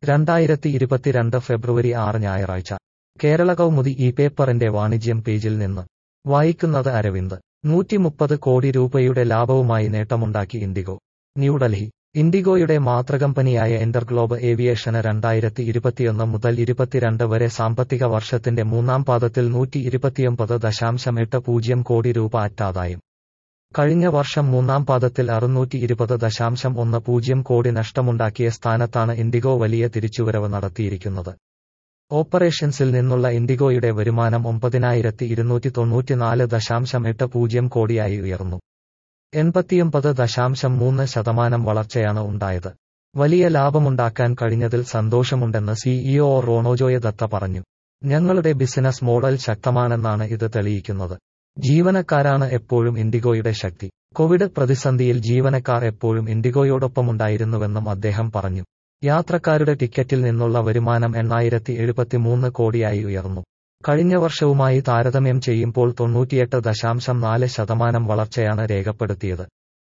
രണ്ടായിരത്തി ഇരുപത്തിരണ്ട് ഫെബ്രുവരി ആറ് ഞായറാഴ്ച കേരള കൗമുദി ഈ പേപ്പറിന്റെ വാണിജ്യം പേജിൽ നിന്ന് വായിക്കുന്നത് അരവിന്ദ് നൂറ്റിമുപ്പത് കോടി രൂപയുടെ ലാഭവുമായി നേട്ടമുണ്ടാക്കി ഇൻഡിഗോ ന്യൂഡൽഹി ഇൻഡിഗോയുടെ മാതൃകമ്പനിയായ എന്റർഗ്ലോബ് ഏവിയേഷന് രണ്ടായിരത്തി ഇരുപത്തിയൊന്ന് മുതൽ ഇരുപത്തിരണ്ട് വരെ സാമ്പത്തിക വർഷത്തിന്റെ മൂന്നാം പാദത്തിൽ നൂറ്റി ഇരുപത്തിയൊമ്പത് ദശാംശം എട്ട് പൂജ്യം കോടി രൂപ അറ്റാദായം കഴിഞ്ഞ വർഷം മൂന്നാം പാദത്തിൽ അറുന്നൂറ്റി ഇരുപത് ദശാംശം ഒന്ന് പൂജ്യം കോടി നഷ്ടമുണ്ടാക്കിയ സ്ഥാനത്താണ് ഇൻഡിഗോ വലിയ തിരിച്ചുവരവ് നടത്തിയിരിക്കുന്നത് ഓപ്പറേഷൻസിൽ നിന്നുള്ള ഇൻഡിഗോയുടെ വരുമാനം ഒമ്പതിനായിരത്തി ഇരുന്നൂറ്റി തൊണ്ണൂറ്റിനാല് ദശാംശം എട്ട് പൂജ്യം കോടിയായി ഉയർന്നു എൺപത്തിയൊമ്പത് ദശാംശം മൂന്ന് ശതമാനം വളർച്ചയാണ് ഉണ്ടായത് വലിയ ലാഭമുണ്ടാക്കാൻ കഴിഞ്ഞതിൽ സന്തോഷമുണ്ടെന്ന് സിഇഒ റോണോജോയ ദത്ത പറഞ്ഞു ഞങ്ങളുടെ ബിസിനസ് മോഡൽ ശക്തമാണെന്നാണ് ഇത് തെളിയിക്കുന്നത് ജീവനക്കാരാണ് എപ്പോഴും ഇൻഡിഗോയുടെ ശക്തി കോവിഡ് പ്രതിസന്ധിയിൽ ജീവനക്കാർ എപ്പോഴും ഇൻഡിഗോയോടൊപ്പമുണ്ടായിരുന്നുവെന്നും അദ്ദേഹം പറഞ്ഞു യാത്രക്കാരുടെ ടിക്കറ്റിൽ നിന്നുള്ള വരുമാനം എണ്ണായിരത്തി എഴുപത്തിമൂന്ന് കോടിയായി ഉയർന്നു കഴിഞ്ഞ വർഷവുമായി താരതമ്യം ചെയ്യുമ്പോൾ തൊണ്ണൂറ്റിയെട്ട് ദശാംശം നാല് ശതമാനം വളർച്ചയാണ് രേഖപ്പെടുത്തിയത്